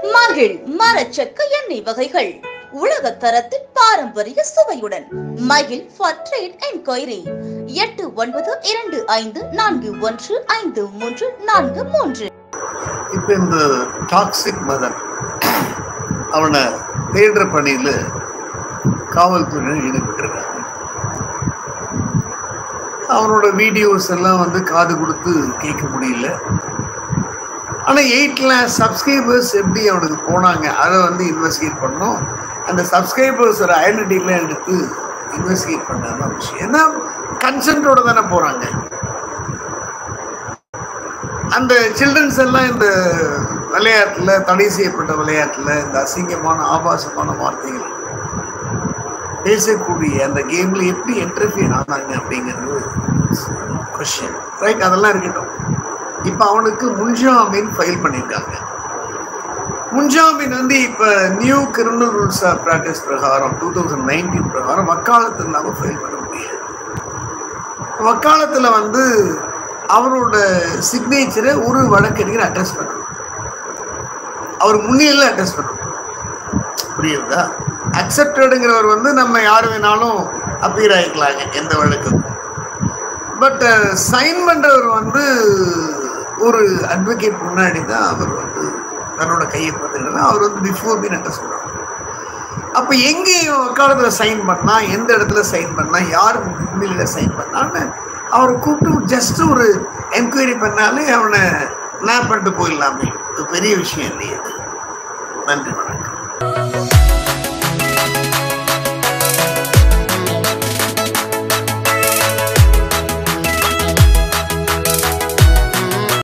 மகிழ் மரச்சக்க எண்ணெய் வகைகள் உலக தரத்தில் பாரம்பரிய சுவையுடன் மகிழ் ஃபார் ட்ரேட் என்கொயரி எட்டு ஒன்பது இரண்டு ஐந்து நான்கு ஒன்று ஐந்து மூன்று நான்கு மூன்று இப்போ இந்த டாக்ஸிக் மதன் அவனை தேடுற பணியில் காவல்துறையினர் ஈடுபட்டிருக்காங்க அவனோட வீடியோஸ் எல்லாம் வந்து காது கொடுத்து கேட்க முடியல ஆனால் எயிட் லேக் சப்ஸ்கிரைபர்ஸ் எப்படி அவனுக்கு போனாங்க அதை வந்து இன்வெஸ்டிகேட் பண்ணோம் அந்த சப்ஸ்கிரைபர்ஸோட ஐடென்டிட்டிலாம் எடுத்து இன்வெஸ்டிகேட் பண்ணாத விஷயம் ஏன்னா கன்சென்ட்டோட தானே போகிறாங்க அந்த சில்ட்ரன்ஸ் எல்லாம் இந்த விளையாட்டில் தடை செய்யப்பட்ட விளையாட்டில் இந்த அசிங்கமான ஆபாசமான வார்த்தைகள் பேசக்கூடிய அந்த கேமில் எப்படி என்டர்ஃபியர் ஆனாங்க அப்படிங்கிறது கொஷின் ரைட் அதெல்லாம் இருக்கட்டும் இப்போ அவனுக்கு முன்ஜாமீன் ஃபைல் பண்ணியிருக்காங்க முன்ஜாமீன் வந்து இப்போ new criminal rules of practice பிரகாரம் டூ தௌசண்ட் நைன்டீன் பிரகாரம் வக்காலத்து இல்லாமல் ஃபைல் பண்ண முடியாது வக்காலத்தில் வந்து அவரோட சிக்னேச்சரை ஒரு வழக்கறிஞர் அட்ரஸ் பண்ணணும் அவர் முன்னிலையில் அட்ரஸ் பண்ணணும் புரியுதா அக்செப்டடுங்கிறவர் வந்து நம்ம யார் வேணாலும் அப்பீர் ஆகிக்கலாங்க எந்த வழக்குக்கும் பட் சைன் பண்ணுறவர் வந்து ஒரு அட்வொகேட் முன்னாடி தான் அவர் வந்து தன்னோட கையை பார்த்துக்கிட்டா அவர் வந்து பிஃபோர் மீன் அட்ரஸ் பண்ணணும் அப்போ எங்கே வக்காலத்தில் சைன் பண்ணா எந்த இடத்துல சைன் பண்ணா யார் முன்னிலையில் சைன் பண்ணான்னு அவரை கூப்பிட்டு ஜஸ்ட் ஒரு என்கொயரி பண்ணாலே அவனை என்ன பண்ணிட்டு போயிடலாமே இது பெரிய விஷயம் இல்லையே நன்றி வணக்கம்